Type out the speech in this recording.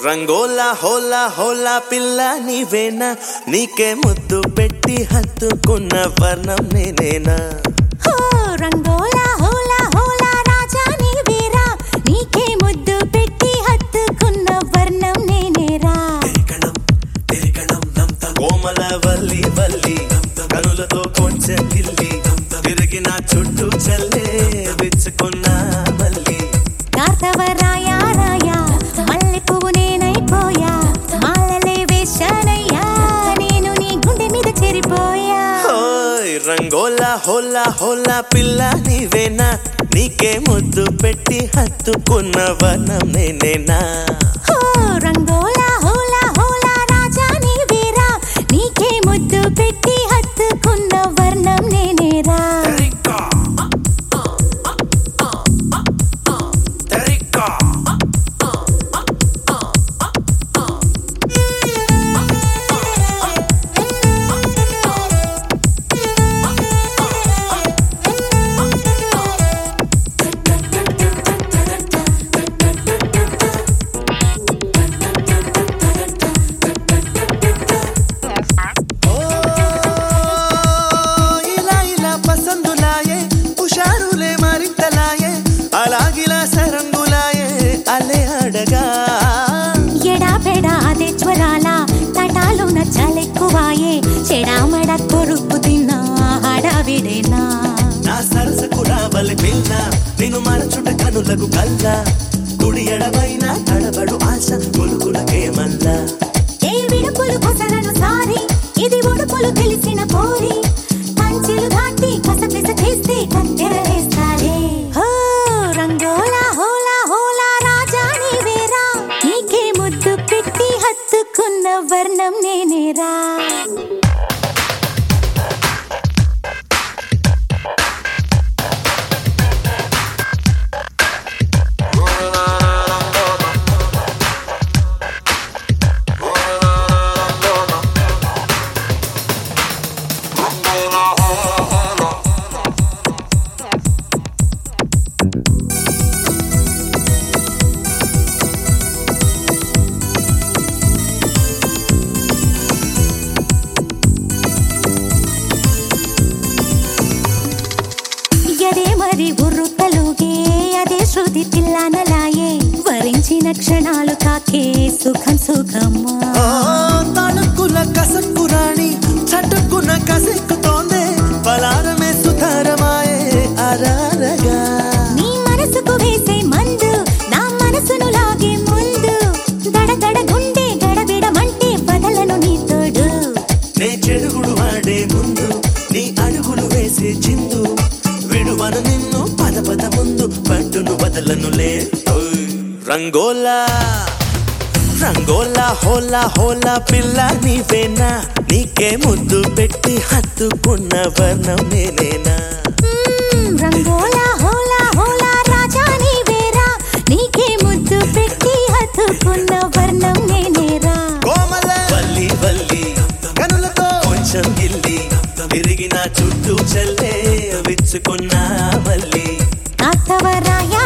రంగోలా హోలా హోలా పిల్ల నీవేనా నీకే ముద్దు పెట్టి హత్తుకున్న వర్ణం నేనేనా హో రంగోలా హోలా హోలా రాజా నీవేరా నీకే ముద్దు పెట్టి హత్తుకున్న వర్ణం నేనేరా కోమల వల్లి వల్లి కనులతో కొంచెం గిల్లి తిరిగిన చుట్టూ చల్లే విచ్చుకున్న మల్లి కార్తవ రాయా రాయా మల్లె పువ్వు నేనైపోయా మాలలే వేశానయ్యా నేను నీ గుండె మీద చేరిపోయా ఓయ్ రంగోలా హోలా హోలా పిల్ల నీవేనా నీకే ముద్దు పెట్టి హత్తుకున్న వర్ణం నేనేనా హో రంగోలా హోలా హోలా రాజా నీవేరా నీకే ముద్దు పెట్టి హత్తుకున్న వర్ణం నేనేరా ఓ ఇలా ఇలా పసందులాయే హుషారులే మరింతలాయే అలాగిలా సరంగులాయే అలే అడగా ఎడా పెడా అదే జ్వరాల తటాలున చలెక్కువాయే చెడామడ కొరుకు తిన్నా హడావిడేనా నా సరసకు రావలి పిల్ల నేను మరచుట కనులకు కల్ల కుడి ఎడమైన తడబడు ఆశ కొలుకులకే మల్లా ఏ విడుపులు కొసలను సారి ఇది ఉడుపులు తెలిసిన పోరి కంచెలు దాటి కసపిస చేస్తే కత్తెర వేస్తాలే హో రంగోలా హోలా హోలా రాజా నీవేరా నీకే ముద్దు పెట్టి హత్తుకున్న వర్ణం నేనేరా ఎదే మరి ఉర్రు తలుగే అదే శృతి పిల్లనలాయే వరించిన క్షణాలు కాకే సుఖం సుఖమ్మా ఓ తణుకుల కసక్కు రాణి చటుక్కున కసెక్కుతోందే పలారమే సుతారమాయే అరారగా నీ మనసుకు వేసే మందు నా మనసును లాగే ముందు దడ దడ గుండె గడబిడమంటే బదలను నీ తోడు నే చెడుగుడు ఆడే ముందు నీ అడుగులు వేసే చిందు విడువను నిన్ను పద పద ముందు పట్టును వదలనులే ఓయ్. రంగోలా రంగోలా హోలా హోలా పిల్ల నీవేనా నీకే ముద్దు పెట్టి హత్తుకున్న వర్ణం నేనేనా మ్మ్, రంగోలా హోలా హోలా రాజా నీవేరా నీకే ముద్దు పెట్టి హత్తుకున్న వర్ణం నేనేరా కోమల వల్లి వల్లి కనులతో కొంచెం గిల్లి తిరిగిన చుట్టూ చల్లే విచ్చుకున్న మల్లి కాస్తవ రాయా